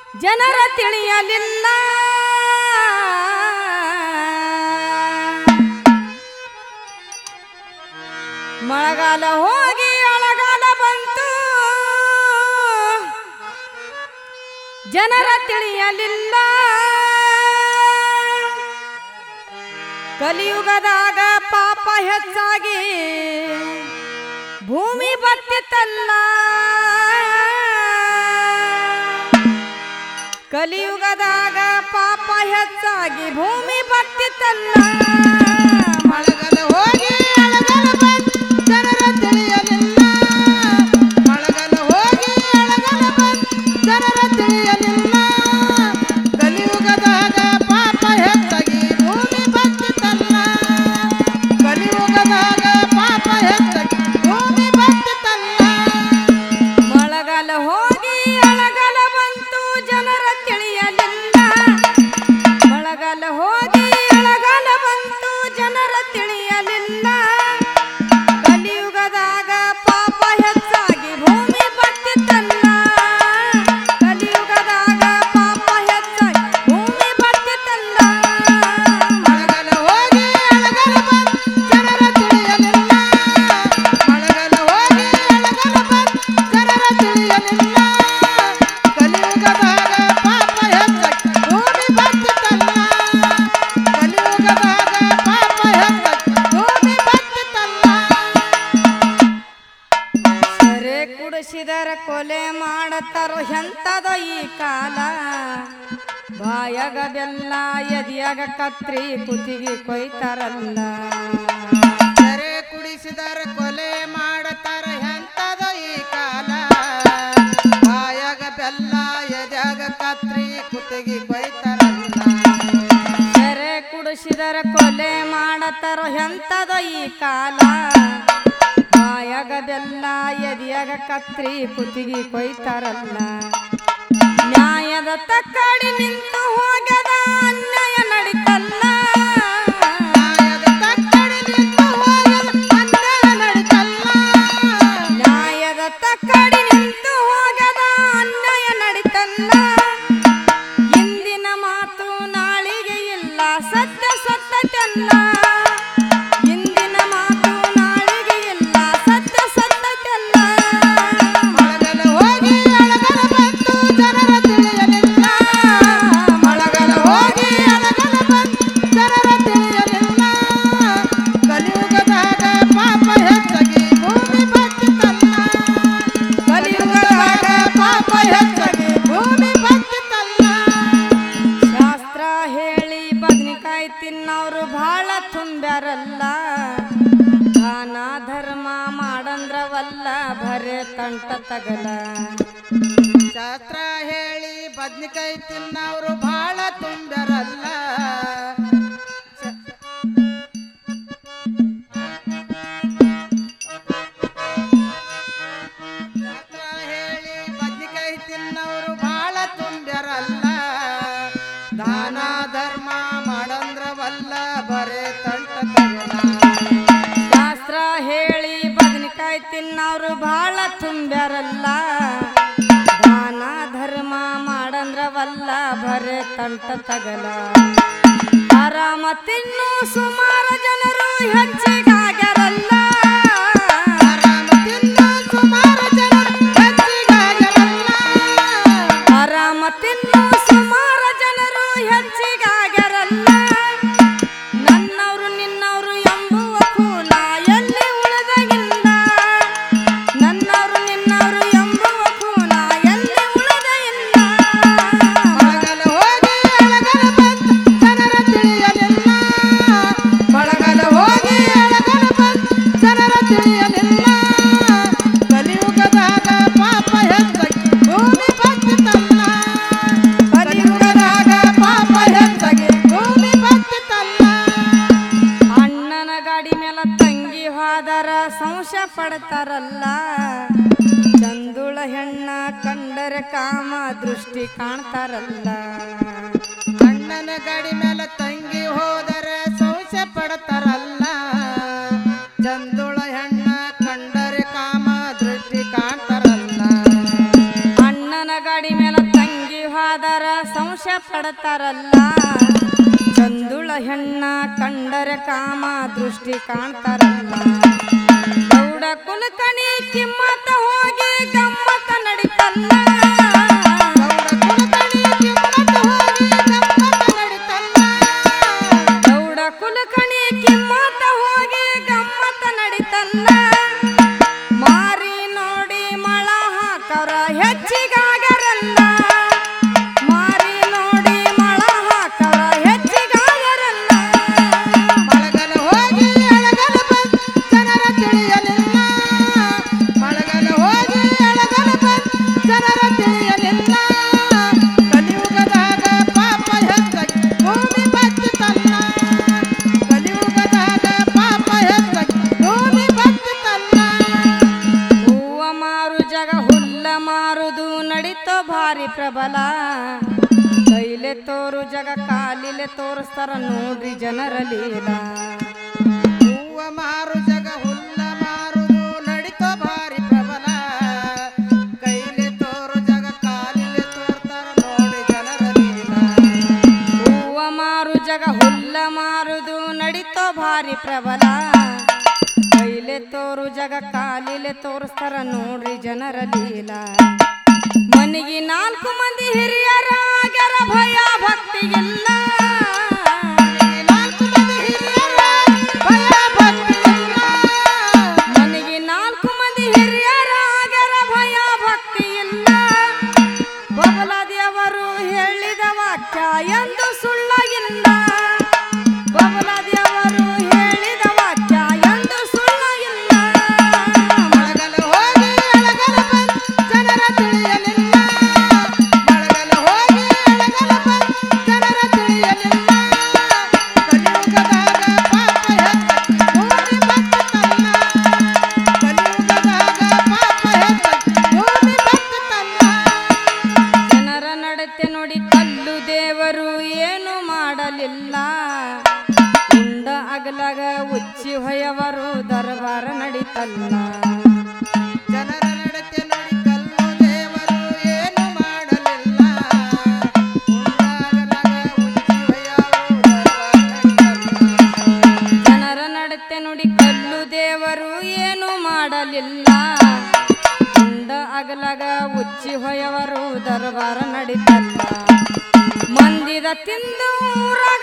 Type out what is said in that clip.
ಜನರ ತಿಳಿಯಲಿಲ್ಲ ಮಳೆಗಾಲ ಹೋಗಿ ಅಳಗಾಲ ಬಂತು ಜನರ ತಿಳಿಯಲಿಲ್ಲ ಕಲಿಯುಗದಾಗ ಪಾಪ ಹೆಚ್ಚಾಗಿ ಭೂಮಿ ಬತ್ತಿತ್ತಲ್ಲ ಕಲಿಯುಗದಾಗ ಪಾಪ ಹೆಚ್ಚಾಗಿ ಭೂಮಿ ಬತ್ತಿತ್ತಲ್ಲ ಮಳೆಗಾಲ ಹೋಗಿ ಅಳಗಾಲ ಬಂತು ಜನರ ತಿಳಿಯಲಿಲ್ಲ ಮಳೆಗಾಲ ಹೋಗಿ ಅಳಗಾಲ ಬಂತು ಜನರ ತಿಳಿಯಲಿಲ್ಲ ಕಲಿಯುಗದಾಗ ಪಾಪ ಹೆಚ್ಚಾಗಿ ಭೂಮಿ ಬತ್ತಿತ್ತಲ್ಲ ಕಲಿಯುಗದಾಗ ಪಾಪ ಹೆಚ್ಚಾಗಿ ಭೂಮಿ ಬತ್ತಿತ್ತಲ್ಲ ಮಳೆಗಾಲ ಹೋಗಿ ಅಳಗಾಲ ಬಂತು ಜನರ ತಿಳಿಯಲಿಲ್ಲ ಮಳೆಗಾಲ ಹೋಗಿ ಅಳಗಾಲ ಬಂತು ಜನರ ತಿಳಿಯಲಿಲ್ಲ ಕಲಿಯುಗದಾಗ ಪಾಪ ಹೆಚ್ಚಾಗಿ ಭೂಮಿ ಬತ್ತಿತ್ತಲ್ಲ ಕಲಿಯುಗದಾಗ ಪಾಪ ಹೆಚ್ಚಾಗಿ ಭೂಮಿ ಬತ್ತಿತ್ತಲ್ಲ ಮಳೆಗಾಲ ಹೋಗಿ ಅಳಗಾಲ ಬಂತು ಜನರ ತಿಳಿಯಲಿಲ್ಲ ಮಳೆಗಾಲ ಹೋಗಿ ಅಳಗಾಲ ಬಂತು ಜನರ ತಿಳಿಯಲಿಲ್ಲ ಕಲಿಯುಗದಾಗ ಪಾಪ ಹೆಚ್ಚಾಗಿ ಭೂಮಿ ಬತ್ತಿತ್ತಲ್ಲ ಕಲಿಯುಗದಾಗ ಪಾಪ ಹೆಚ್ಚಾಗಿ ಭೂಮಿ ಬತ್ತಿತ್ತಲ್ಲ ಸರೆ ಕುಡಿಸಿದರ ಕೊಲೆ ಮಾಡತಾರೋ ಎಂತದ ಈ ಕಾಲ ಬಾಯಾಗ ಬೆಲ್ಲ ಎದಿಯಾಗ ಕತ್ರಿ ಕುತ್ತಿಗೆ ಕೊಯ್ತಾರಲ್ಲ ಸರೆ ಕುಡಿಸಿದರ ಕೊಲೆ ಮಾಡತಾರ ಎಂತದ ಈ ಕಾಲ ಬಾಯಾಗ ಬೆಲ್ಲ ಎದ್ಯಾಗ ಕತ್ರಿ ಕುತ್ತಿಗೆ ಕೊಯ್ತಾರಲ್ಲ ಸೆರೆ ಕುಡಿಸಿದರ ಕೊಲೆ ಮಾಡತಾರೋ ಎಂತದ ಈ ಕಾಲ ಬಾಯಾಗ ಬೆಲ್ಲ ಎದಿಯಾಗ ಕತ್ರಿ ಕುತ್ತಿಗೆ ಕೊಯ್ತಾರಲ್ಲ ನ್ಯಾಯದ ತಕ್ಕಡಿ ನಿಂತು ಹೋಗದ ಅನ್ಯಾಯ ನಡಿತಲ್ಲ ನ್ಯಾಯದ ತಕ್ಕಡಿ ನಿಂತು ಹೋಗಲು ಅನ್ಯಾಯ ನಡಿತಲ್ಲ. ನ್ಯಾಯದ ತಕ್ಕಡಿ ನಿಂತು ಹೋಗದ ಅನ್ಯಾಯ ನಡಿತಲ್ಲ ಇಂದಿನ ಮಾತು ನಾಳಿಗೆ ಇಲ್ಲ ಸತ್ಯ ಸತ್ತತೆಲ್ಲ ಇಂದಿನ ಮಾತು ನಾಳಿಗೆ ಇಲ್ಲ ಸತ್ಯ ಸತ್ತತೆಲ್ಲ ಮಳೆಗಾಲ ಹೋಗಿ ಅಳಗಲ ಬಂತು ಜನರ ತಿಳಿಯಲಿಲ್ಲ ಮಳೆಗಾಲ ಹೋಗಿ ಅಳಗಲ ಬಂತು ಜನರ ತಿಳಿಯಲಿಲ್ಲ ಕಲಿಯುಗದಾಗ ಪಾಪ ಹೆಚ್ಚಾಗಿ ಭೂಮಿ ಬತ್ತಿತ್ತಲ್ಲ ಕಲಿಯುಗದಾಗ ಪಾಪ ಹೆಚ್ಚಾಗಿ ಭೂಮಿ ಬತ್ತಿತ್ತಲ್ಲ ಶಾಸ್ತ್ರ ಹೇಳಿ ಬದ್ನಿಕಾಯಿ ತಿನ್ನೋರು ಬಹಳ ತುಂಬ್ಯಾರಲ್ಲ ದಾನ ಧರ್ಮ ಮಾಡಂದ್ರವಲ್ಲ ಭರೆ ತಂಟ ತಗಲ ಶಾಸ್ತ್ರ ಹೇಳಿ ಬದ್ನಿಕಾಯಿ ತಿನ್ನವರು ಬಹಳ ತುಂಬ್ಯಾರಲ್ಲ ಶಾಸ್ತ್ರ ಹೇಳಿ ಬದ್ನಿಕಾಯಿ ತಿನ್ನವರು ಬಹಳ ತುಂಬ್ಯಾರಲ್ಲ ದಾನ ಧರ್ಮ ಮಾಡಂದ್ರವಲ್ಲ ಬರೇ ತಂಟ ತಗಲ ಶಾಸ್ತ್ರ ಹೇಳಿ ಬದ್ನಿಕಾಯಿ ತಿನ್ನೋರು ಬಹಳ ತುಂಬ್ಯಾರಲ್ಲ ದಾನ ಧರ್ಮ ಮಾಡಂದ್ರವಲ್ಲ ಭರೆ ತಂಟ ತಗಲ ಆರಾಮ ತಿನ್ನು ಸುಮಾರು ಜನರು ಹೆಚ್ಚಿಗಾಗ್ಯಾರಲ್ಲ ಆರಾಮ ತಿನ್ನ ಸುಮಾರು ಜನರು ಹೆಚ್ಚಿಗಾಗರಲ್ಲ ಆರಾಮ ತಿನ್ನು ಸುಮಾರು ಜನರು ಹೆಚ್ಚಿಗಾಗ್ಯಾರಲ್ಲ ನನ್ನವರು ನಿನ್ನವರು ಎಂಬುವ ಕೂಲ ಎಲ್ಲಿ ಉಳಿದಾಗಿಲ್ಲ ನನ್ನವರು ನಿನ್ನವರು ಎಂಬುವ ಕೂಲ ಎಲ್ಲಿ ಉಳಿದ ಇಲ್ಲ ಮಳೆಗಾಲ ಹೋಗಿ ಅಳಗಲ ಬಂತು ಜನರ ತಿಳಿಯಲಿಲ್ಲ ಮಳೆಗಾಲ ಹೋಗಿ ಅಳಗಲ ಬಂತು ಜನರ ತಿಳಿಯಲಿಲ್ಲ ಕಲಿಯುಗದಾಗ ಪಾಪ ಹೆಚ್ಚಾಗಿ ಭೂಮಿ ಬತ್ತಿತ್ತಲ್ಲ ಕಲಿಯುಗದಾಗ ಪಾಪ ಹೆಚ್ಚಾಗಿ ಭೂಮಿ ಬತ್ತಿತ್ತಲ್ಲ ಅಣ್ಣನ ಗಾಡಿ ಮೇಲೆ ತಂಗಿ ಹೋದರ ಸಂಶಯ ಪಡ್ತಾರಲ್ಲ ಚಂದುಳ ಹೆಣ್ಣ ಕಂಡರೆ ಕಾಮ ದೃಷ್ಟಿ ಕಾಣ್ತಾರಲ್ಲ ಅಣ್ಣನ ಗಾಡಿ ಮೇಲೆ ತಂಗಿ ಹೋದರೆ ಸಂಶಯ ಪಡ್ತಾರಲ್ಲ ಚಂದುಳ ಹೆಣ್ಣ ಕಂಡರೆ ಕಾಮ ದೃಷ್ಟಿ ಕಾಣ್ತಾರಲ್ಲ ಅಣ್ಣನ ಗಾಡಿ ಮೇಲೆ ತಂಗಿ ಹೋದ ಹೋದರ ಸಂಶಯ ಪಡ್ತಾರಲ್ಲ ಚಂದುಳ ಹೆಣ್ಣ ಕಂಡರೆ ಕಾಮ ದೃಷ್ಟಿ ಕಾಣ್ತಾರಲ್ಲ ಗೌಡ ಕುಲಕಣಿ ಕಿಮ್ಮತ್ತ ಹೋಗಿ ಗಮ್ಮತ್ತ ನಡಿತಲ್ಲ ಗೌಡ ಕುಲಕಣಿ ಕಿಮ್ಮತ್ತ ಹೋಗಿ ಗೌಡ ಕುಲಕಣಿ ಕಿಮ್ಮತ್ತ ಹೋಗಿ ಗಮ್ಮತ್ತ ನಡಿತಲ್ಲ ಗಮ್ಮತ್ತ ನಡಿತಲ್ಲ ಮಾರಿ ನೋಡಿ ಮಳ ಹಾಕವ್ರ ಹೆಚ್ಚಿಗಾಗರಲ್ಲ ಮಾರಿ ನೋಡಿ ಮಳ ಹಾಕವ್ರ ಹೆಚ್ಚಿಗಾಗರಲ್ಲ ಮಳಗಲ ಹೋಗಿ ಎಳಗಲ ಬಂದ್ ಜನರ ತಿಳಿಯಲಿಲ್ಲ ಮಳಗಲ ಹೋಗಿ ಎಳಗಲ ಬಂದ್ ಜನರ ತಿಳಿಯಲಿಲ್ಲ ಕಲಿಯುಗದಾಗ ಪಾಪ ಹೆಚ್ಚಾಗಿ ಭೂಮಿ ಬತ್ತಿತಲ್ಲ ಕಲಿಯುಗದಾಗ ಪಾಪ ಹೆಚ್ಚಾಗಿ ಭೂಮಿ ಬತ್ತಿತಲ್ಲ ಹೂವ ಮಾರು ಜಗ ಹುಲ್ಲ ಮಾರುದು ನಡಿತೋ ಭಾರಿ ಪ್ರಬಲ ಕೈಲೆ ತೋರು ಜಗ ಕಾಲಿಲೆ ತೋರಿಸ್ತಾರ ನೋಡ್ರಿ ಜನರ ಲೀಲ ಹೂವ ಮಾರು ಜಗ ಹುಲ್ಲ ಮಾರುದು ನಡಿತೋ ಭಾರಿ ಪ್ರಬಲ ಕೈಲಿ ತೋರು ಜಗ ಕಾಲಿಲೆ ತೋರ್ತಾರ ನೋಡಿ ಜನರ ಲೀಲ ಹೂವ ಮಾರು ಜಗ ಹುಲ್ಲ ಮಾರುದು ನಡಿತೋ ಭಾರಿ ಪ್ರಬಲ ಕೈಲೆ ತೋರು ಜಗ ಕಾಲಿಲೆ ತೋರಿಸ್ತಾರ ನೋಡ್ರಿ ಜನರ ಲೀಲ ಮನಿಗೆ ನಾಲ್ಕು ಮಂದಿ ಹಿರಿಯರಾಗರ ಭಯ ಭಕ್ತಿಗಿಲ್ಲ ನಾಲ್ಕು ಮಂದಿ ಹಿರಿಯರ ಭಯ ಭಕ್ತಿ ಇಲ್ಲ. ಮನೆಗೆ ನಾಲ್ಕು ಮಂದಿ ಹಿರಿಯರಾಗರ ಭಯ ಭಕ್ತಿ ಇಲ್ಲ ಬಬಲ ದೇವರು ಹೇಳಿದ ವಾಕ್ಯ ಎಂದು ಸುಳ್ಳಗಿಲ್ಲ ಬಬಲ ದೇವರು ಹೇಳಿದ ವಾಕ್ಯ ಎಂದು ಸುಳ್ಳಗಿಲ್ಲ ಮಳಗಲ ಹೋಗಿ ಎಳಗಲ ಬಂದ್ ಜನರ ತಿಳಿಯಲಿಲ್ಲ ಮಳಗಲ ಹೋಗಿ ಎಳಗಲ ಬಂದ್ ಜನರ ತಿಳಿಯಲಿಲ್ಲ ಕಲಿಯುಗದಾಗ ಪಾಪ ಹೆಚ್ಚಾಗಿ ಭೂಮಿ ಬತ್ತಿತಲ್ಲ ಕಲಿಯುಗದಾಗ ಪಾಪ ಹೆಚ್ಚಾಗಿ ಭೂಮಿ ಬತ್ತಿತಲ್ಲ ಜನರ ನಡತೆ ನೋಡಿ ಕಲ್ಲು ದೇವರು ಏನು ಮಾಡಲಿಲ್ಲ ಉಂಡ ಅಗಲಗ ಉಚ್ಚಿ ಹೊಯವರು ದರ್ಬಾರ ನಡಿತಲ್ಲ ಜನರ ನಡತೆ ನೋಡಿ ಕಲ್ಲು ದೇವರು ಏನು ಮಾಡಲಿಲ್ಲ ಉಂಡಾಗಲಾಗ ಉಜ್ಜಿವಯಾವು ದರ್ಬಾರ್ ನಡಿಯಲ್ಲ. ಜನರ ನಡತೆ ನೋಡಿ ಕಲ್ಲು ದೇವರು ಏನು ಮಾಡಲಿಲ್ಲ ಉಂಡ ಅಗಲಗ ಉಚ್ಚಿ ಹೊಯವರು ದರ್ಬಾರ ನಡಿತಲ್ಲ ಮಂದಿದ ತಿಂದು ಊರ